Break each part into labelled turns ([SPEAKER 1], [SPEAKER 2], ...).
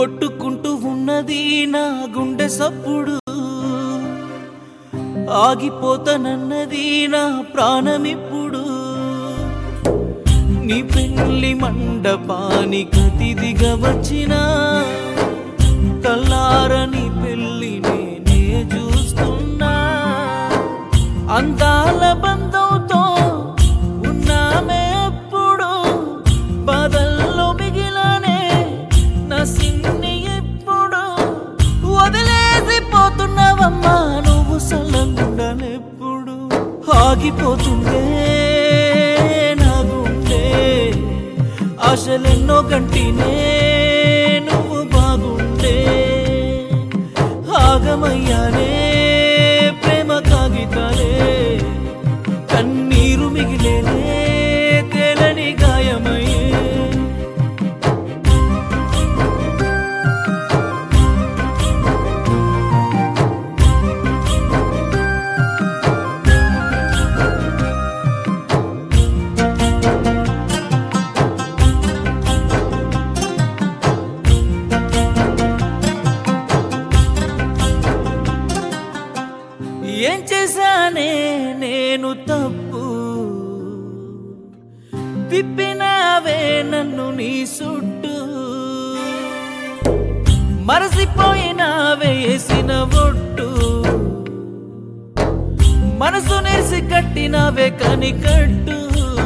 [SPEAKER 1] కొట్టుకుంటూ ఉన్నది నా గుండె సప్పుడు ఆగిపోతానన్నది నా ప్రాణమిప్పుడు నీ పెళ్లి మండపానికి అతిథిగా వచ్చిన కల్లారని పెళ్లి నేనే చూస్తున్నా అందాల బంధంతో ఉన్నామే ఎప్పుడు బాధల్లో మిగిలనే నా సిన్ని ఎప్పుడు వదిలేసి పోతున్నావమ్మా నువ్వు సల్లంగుండాలెప్పుడు ఆగిపోతుందే నా గుండె ఆశలెన్నో కంటినే నువ్వు బాగుండే ఆగమయ్యానే ప్రేమ కాగితాలే కన్నీరు మిగిలేనే తేలని గాయమయ్యే ఏం చేశానే నేను తప్పు తిప్పినావే నన్ను నీ సుట్టు మరసిపోయినావే వేసిన ఒట్టు మనసు నెరిసి కట్టినావే కనికట్టు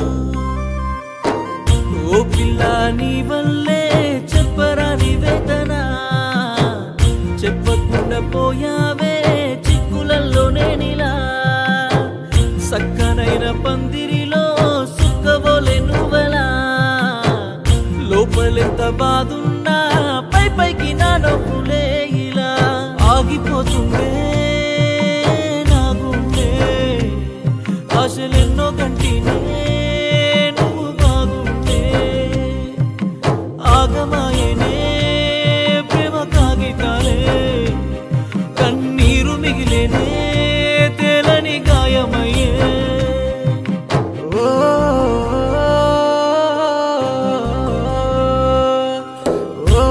[SPEAKER 1] ఓ పిల్ల నీ వల్లే చెప్పరాని వేదన చెప్పకుండా పోయావే చిక్కులలో నేనిలా సక్కనైన పందిరిలో సుక్కబోలే నువ్వెలా లోపలెంత బాదున్నా పై పైకి నా నవ్వులే ఇలా ఆగిపోతుందే నా గుండె ఆశలెన్నో కంటినే నువ్వు బాగుండే ఆగమాయనే ప్రేమ కాగితాలే కన్నీరు మిగిలేనే తేలని గాయమయ్యే ఓ ఓ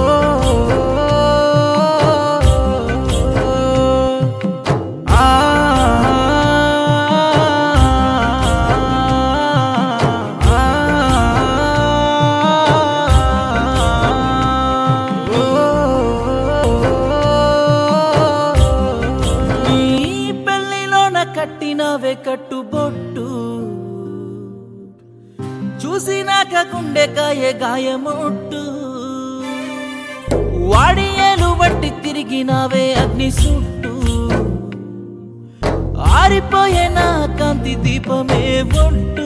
[SPEAKER 1] ఆ నీ పెళ్లిలోన కట్టినవే కట్టుబొట్టు చూసినాక గుండెకాయ గాయమొట్టు వాడి ఏలు బట్టి తిరిగినావే అగ్ని సుట్టు ఆరిపోయే నా కాంతి దీపమే ఒట్టు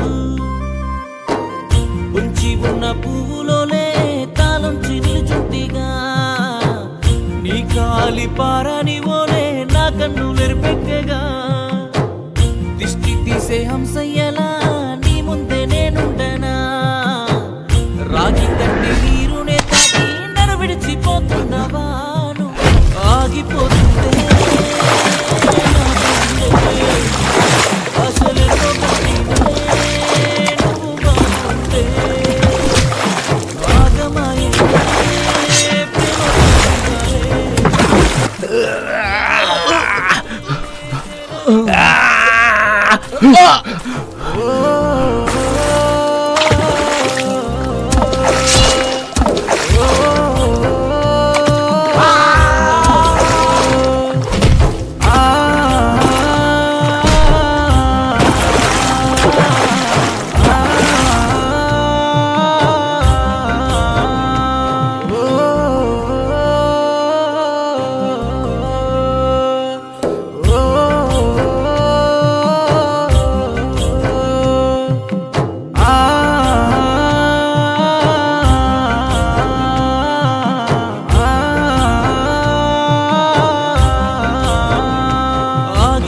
[SPEAKER 1] ఉంచి ఉన్న పువ్వులోనే తాళం చిల్లుచుంటిగా నీ కాలి పారాని ఓలే నా కన్ను నెరిపెక్కగా దిష్టి తీసే హంసయ్యలా నీ ముందే నేనుండనా రాగి తట్టి నీరునే తాకి నన్ను విడిచిపోతున్నవా నువ్వు ఆగిపోతుందే నా గుండె. ఆశలెన్నో కట్టినే నువ్వు బాగుంటే ఆగమాయే ప్రేమ కాగితాలే.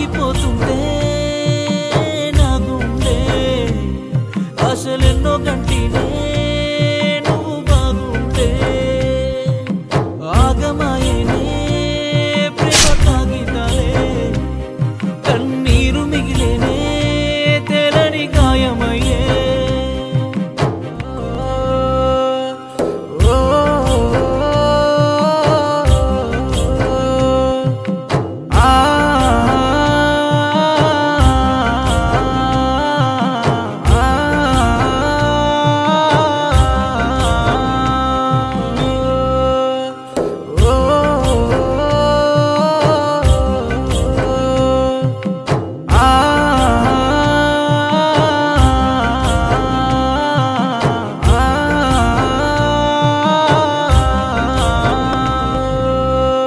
[SPEAKER 1] ఆగిపోతుందే నా గుండె ఆశలెన్నో గంట